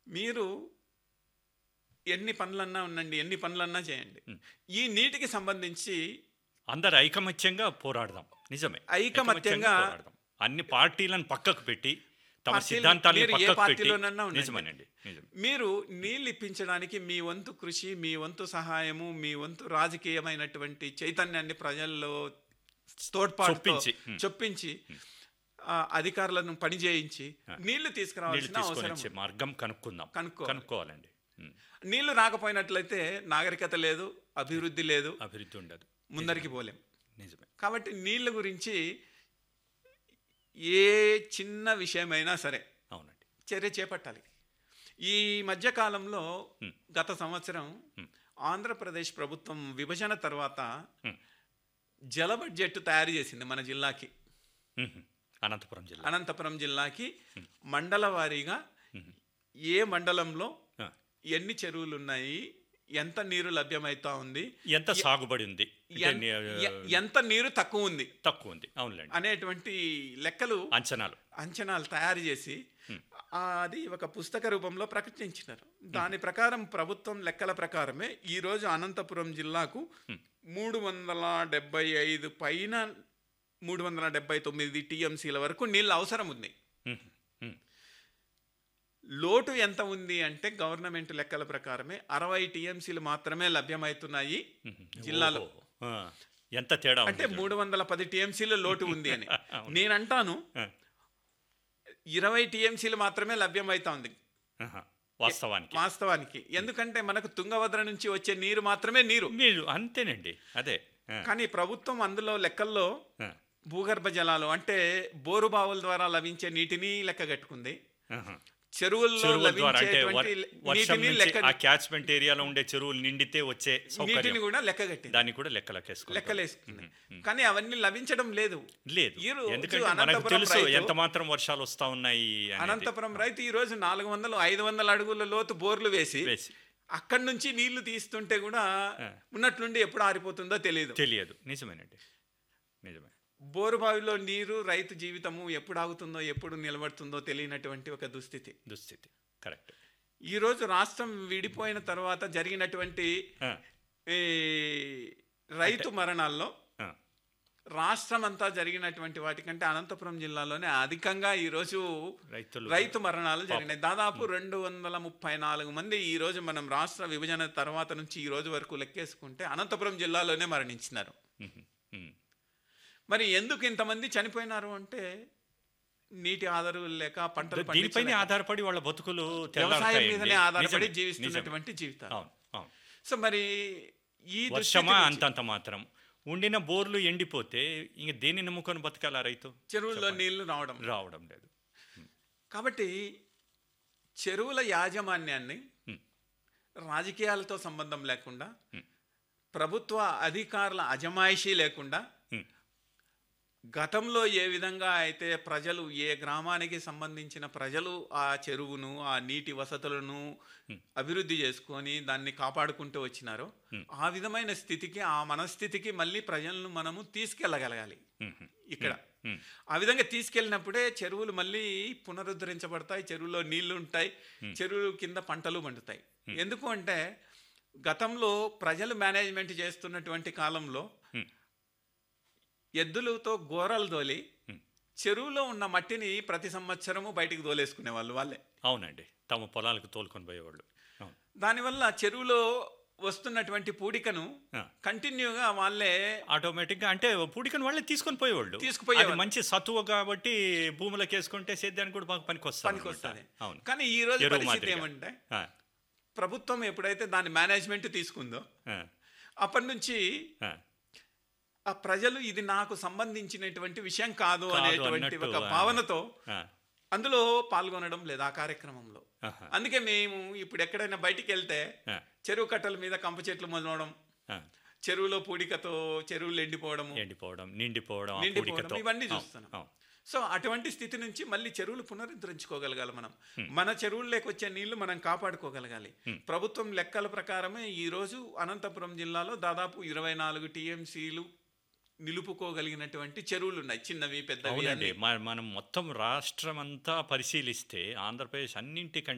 మీరు ఎన్ని పనులన్నా ఉండండి ఎన్ని పనులన్నా చేయండి ఉమ్. ఈ నీటికి సంబంధించి అందరు ఐకమత్యంగా పోరాడదాం నిజమే ఐకమత్యంగా పోరాడదాం అన్ని పార్టీలను పక్కకు పెట్టి తమ పార్టీలు- సిద్ధాంతాలను మీరు ఏ పక్కకు పెట్టి పార్టీలోనన్నా ఉండండి. నిజమేనండి నిజం మీరు నీళ్ళు ఇప్పించడానికి మీ వంతు కృషి మీ వంతు సహాయము మీ వంతు రాజకీయమైనటువంటి చైతన్యాన్ని ప్రజల్లో తోడ్పాటు చొప్పించి, ఉమ్. చొప్పించి ఆ, అధికారులను పని చేయించి నీళ్లు నీళ్లు తీసుకురావాల్సిన తీసుకొని అవసరం వచ్చే మార్గం కనుక్కుందాం కనుక్కోవాలి. కనుక్కోవాలండి ఉమ్. నీళ్లు రాకపోయినట్లయితే నాగరికత లేదు అభివృద్ధి లేదు అభివృద్ధి ఉండదు ముందరికి పోలేం నిజమే కాబట్టి నీళ్ళ గురించి ఏ చిన్న విషయమైనా సరే అవునండి చర్య చేపట్టాలి ఈ మధ్యకాలంలో Hmm. గత సంవత్సరం Hmm. ఆంధ్రప్రదేశ్ ప్రభుత్వం విభజన తర్వాత Hmm. జల బడ్జెట్ తయారు చేసింది మన జిల్లాకి ఉహు. అనంతపురం జిల్లా అనంతపురం జిల్లాకి మండల వారీగా ఉహు. ఏ మండలంలో ఆ. ఎన్ని చెరువులు ఉన్నాయి ఎంత నీరు లభ్యమవుతా ఉంది ఎంత సాగుబడి ఉంది అంటే ఎన్- ని- ఎ- ఎంత నీరు తక్కువ ఉంది తక్కువ ఉంది అవునులేండి అనేటువంటి లెక్కలు అంచనాలు అంచనాలు తయారు చేసి ఆ, అది ఒక పుస్తక రూపంలో ప్రకటించినారు దాని ప్రకారం ప్రభుత్వం లెక్కల ప్రకారమే ఈరోజు అనంతపురం జిల్లాకు మూడు వందల డెబ్బై ఐదు పైన మూడు వందల డెబ్బై తొమ్మిది టీఎంసీల వరకు నీళ్ళు అవసరం ఉంది ఉహు. ఉహు. లోటు ఎంత ఉంది అంటే గవర్నమెంట్ లెక్కల ప్రకారమే అరవై టీఎంసీలు మాత్రమే లభ్యమవుతున్నాయి ఉహు. జిల్లాలో ఓహో. ఆ. ఎంత తేడా అంటే ఉంది మూడు వందల పది టీఎంసీలు లోటు ఉంది అని నేనంటాను ఆ. ఇరవై టీఎంసీలు మాత్రమే లభ్యమవుతా ఉంది ఆహా. వాస్తవానికి వాస్తవానికి ఎందుకంటే మనకు తుంగభద్ర నుంచి వచ్చే నీరు మాత్రమే నీరు మీరు అంతేనండి అదే ఆ. కానీ ప్రభుత్వం అందులో లెక్కల్లో ఆ. భూగర్భ జలాలు అంటే బోరు బావుల ద్వారా లభించే నీటిని లెక్క కట్టుకుంది ఆహా. చెరువుల్లో చెరువుల ద్వారా అంటే వర్- లభించేటువంటి వర్షం నీటిని నుంచి లెక్క ఆ క్యాచ్మెంట్ ఏరియాలో ఉండే చెరువులు నిండితే వచ్చే సౌకర్యం నీటిని కూడా లెక్క కట్టింది దాన్ని కూడా లెక్కలకేసుకుంటాం లెక్కలేసుకుంది కానీ అవన్నీ లభించడం లేదు లేదు ఈ రోజు ఎందుకంటే మనకు అనంతపురం తెలుసు రైతు- ఎంత మాత్రం వర్షాలు వస్తా ఉన్నాయి అనేది. అనంతపురం రైతు ఈ రోజు నాలుగు వందలు ఐదు వందల అడుగుల లోతు బోర్లు వేసి వేసి అక్కడి నుంచి నీళ్లు తీస్తుంటే కూడా ఉన్నట్లుండి ఎప్పుడు ఆరిపోతుందో తెలియదు తెలియదు నిజమేనండి నిజమే బోరు బావిలో నీరు రైతు జీవితము ఎప్పుడు ఆగుతుందో ఎప్పుడు నిలబడుతుందో తెలియనటువంటి ఒక దుస్థితి దుస్థితి కరెక్ట్ ఈరోజు రాష్ట్రం విడిపోయిన తర్వాత జరిగినటువంటి ఈ రైతు మరణాల్లో రాష్ట్రం అంతా జరిగినటువంటి వాటికంటే అనంతపురం జిల్లాలోనే అధికంగా ఈరోజు రైతులు రైతు మరణాలు జరిగినాయి దాదాపు రెండు వందల ముప్పై నాలుగు మంది ఈ రోజు మనం రాష్ట్ర విభజన తర్వాత నుంచి ఈ రోజు వరకు లెక్కేసుకుంటే అనంతపురం జిల్లాలోనే మరణించినారు ఉహు, ఉహు. మరి ఎందుకు ఇంతమంది చనిపోయినారు అంటే నీటి ఆధారం లేక పంటలు దీనిపైనే పండించలేక, ఆధారపడి వాళ్ళ బతుకులు వ్యవసాయం తెల్లారుతాయండి. మీదనే ఆధారపడి నిజమే, జీవిస్తున్నటువంటి నిజమే. జీవితాలు అవును అవును సో మరి ఈ దుస్థితి వర్షమా నుంచి అంతంత మాత్రం ఉండిన బోర్లు ఎండిపోతే ఇంక దేన్ని నమ్ముకొని బతకాలా రైతు చెరువుల్లో నీళ్లు రావడం రావడం లేదు కాబట్టి చెరువుల యాజమాన్యాన్ని Hmm. రాజకీయాలతో సంబంధం లేకుండా ప్రభుత్వ అధికారుల అజమాయిషీ లేకుండా Hmm. గతంలో ఏ విధంగా అయితే ప్రజలు ఏ గ్రామానికి సంబంధించిన ప్రజలు ఆ చెరువును ఆ నీటి వసతులను అభివృద్ధి చేసుకొని దాన్ని కాపాడుకుంటూ వచ్చినారో ఆ విధమైన స్థితికి ఆ మనస్థితికి మళ్ళీ ప్రజలను మనము తీసుకెళ్ళగలగాలి ఉహు. ఇక్కడ ఉమ్. ఆ విధంగా తీసుకెళ్ళినప్పుడే చెరువులు మళ్ళీ పునరుద్ధరించబడతాయి చెరువులో నీళ్లు ఉంటాయి చెరువులు కింద పంటలు పండుతాయి ఎందుకు అంటే గతంలో ప్రజలు మేనేజ్మెంట్ చేస్తున్నటువంటి కాలంలో Hmm. ఎద్దులతో గోరలు తోలి Hmm. చెరువులో ఉన్న మట్టిని ప్రతి సంవత్సరము బయటికి తోలేసుకునే వాళ్ళు వాళ్ళే అవునండి తమ పొలాలకు తోలుకొని పోయేవాళ్ళు అవును దానివల్ల చెరువులో వస్తున్నటువంటి పూడికను ఆ. కంటిన్యూగా వాళ్ళే ఆటోమేటిక్ గా అంటే పూడికను వాళ్ళే తీసుకొని పోయేవాళ్ళు తీసుకుపోయేవాళ్ళు. అది మంచి సత్తువ కాబట్టి భూములకు వేసుకుంటే సేద్యానికి కూడా బాగా పనికి వస్తుంది పనికి వస్తుంది అవును కానీ ఈ రోజు ఎరువు పరిస్థితి మాదిరిగా. ఏమంటే ఆ, ప్రభుత్వం ఎప్పుడైతే దాని మేనేజ్మెంట్ తీసుకుందో ఆ, అప్పటి నుంచి ఆ. ఆ ప్రజలు ఇది నాకు సంబంధించినటువంటి విషయం కాదు కాదు అనేటువంటి అన్నట్టు, ఒక ఆ. భావనతో ఆ, అందులో పాల్గొనడం లేదు ఆ కార్యక్రమంలో ఆహా. అందుకే మేము ఇప్పుడు ఎక్కడైనా బయటికి వెళ్తే ఆ, చెరువు కట్టల మీద కంప చెట్లు మొదలవడం ఆ. చెరువులో పూడికతో చెరువులు ఎండిపోవడము ఎండిపోవడం నిండిపోవడం ఆ నిండిపోవడం పూడికతో ఇవన్నీ అవును, చూస్తున్నాం. అవును. సో అటువంటి స్థితి నుంచి మళ్ళీ చెరువులు పునరుద్ధరించుకోగలగాలి మనం మన చెరువుల్లోకి వచ్చే నీళ్లు మనం కాపాడుకోగలగాలి ప్రభుత్వం లెక్కల ప్రకారమే ఈ రోజు అనంతపురం జిల్లాలో దాదాపు ఇరవై నాలుగు టీఎంసీలు నిలుపుకోగలిగినటువంటి చెరువులు ఉన్నాయి చిన్నవి పెద్దవి అవునండి అన్ని. మ- మనం మొత్తం రాష్ట్రం అంతా పరిశీలిస్తే ఆంధ్రప్రదేశ్ అన్నింటికంటే